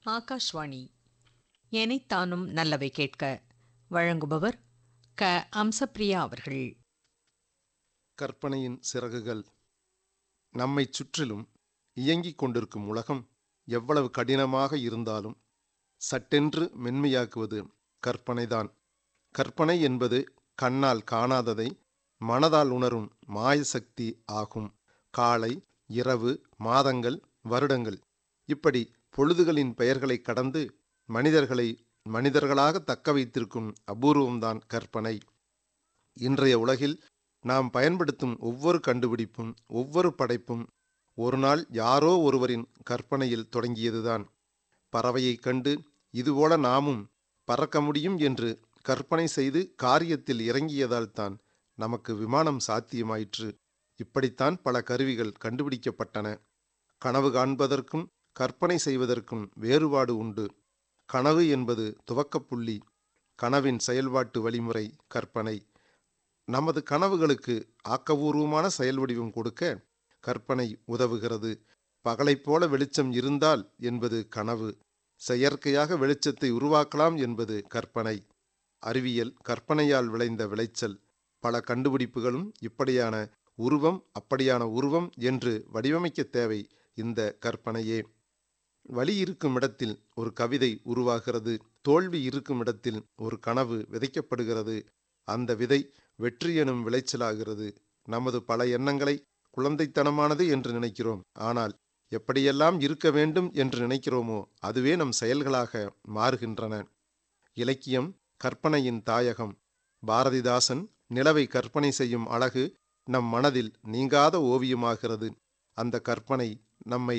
ஆகாஷ்வாணி எனைத்தானும் நல்லவை கேட்க வழங்குபவர் க அம்சப்பிரியா அவர்கள் கற்பனையின் சிறகுகள் நம்மைச் சுற்றிலும் இயங்கிக் கொண்டிருக்கும் உலகம் எவ்வளவு கடினமாக இருந்தாலும் சட்டென்று மென்மையாக்குவது கற்பனைதான் கற்பனை என்பது கண்ணால் காணாததை மனதால் உணரும் மாயசக்தி ஆகும் காலை இரவு மாதங்கள் வருடங்கள் இப்படி பொழுதுகளின் பெயர்களை கடந்து மனிதர்களை மனிதர்களாக தக்க வைத்திருக்கும் அபூர்வம்தான் கற்பனை இன்றைய உலகில் நாம் பயன்படுத்தும் ஒவ்வொரு கண்டுபிடிப்பும் ஒவ்வொரு படைப்பும் ஒரு நாள் யாரோ ஒருவரின் கற்பனையில் தொடங்கியதுதான் பறவையைக் கண்டு இதுபோல நாமும் பறக்க முடியும் என்று கற்பனை செய்து காரியத்தில் இறங்கியதால்தான் நமக்கு விமானம் சாத்தியமாயிற்று இப்படித்தான் பல கருவிகள் கண்டுபிடிக்கப்பட்டன கனவு காண்பதற்கும் கற்பனை செய்வதற்கும் வேறுபாடு உண்டு கனவு என்பது துவக்கப்புள்ளி கனவின் செயல்பாட்டு வழிமுறை கற்பனை நமது கனவுகளுக்கு ஆக்கபூர்வமான செயல் வடிவம் கொடுக்க கற்பனை உதவுகிறது பகலைப் போல வெளிச்சம் இருந்தால் என்பது கனவு செயற்கையாக வெளிச்சத்தை உருவாக்கலாம் என்பது கற்பனை அறிவியல் கற்பனையால் விளைந்த விளைச்சல் பல கண்டுபிடிப்புகளும் இப்படியான உருவம் அப்படியான உருவம் என்று வடிவமைக்க தேவை இந்த கற்பனையே வலி இருக்கும் இடத்தில் ஒரு கவிதை உருவாகிறது தோல்வி இருக்கும் இடத்தில் ஒரு கனவு விதைக்கப்படுகிறது அந்த விதை வெற்றி எனும் விளைச்சலாகிறது நமது பல எண்ணங்களை குழந்தைத்தனமானது என்று நினைக்கிறோம் ஆனால் எப்படியெல்லாம் இருக்க வேண்டும் என்று நினைக்கிறோமோ அதுவே நம் செயல்களாக மாறுகின்றன இலக்கியம் கற்பனையின் தாயகம் பாரதிதாசன் நிலவை கற்பனை செய்யும் அழகு நம் மனதில் நீங்காத ஓவியமாகிறது அந்த கற்பனை நம்மை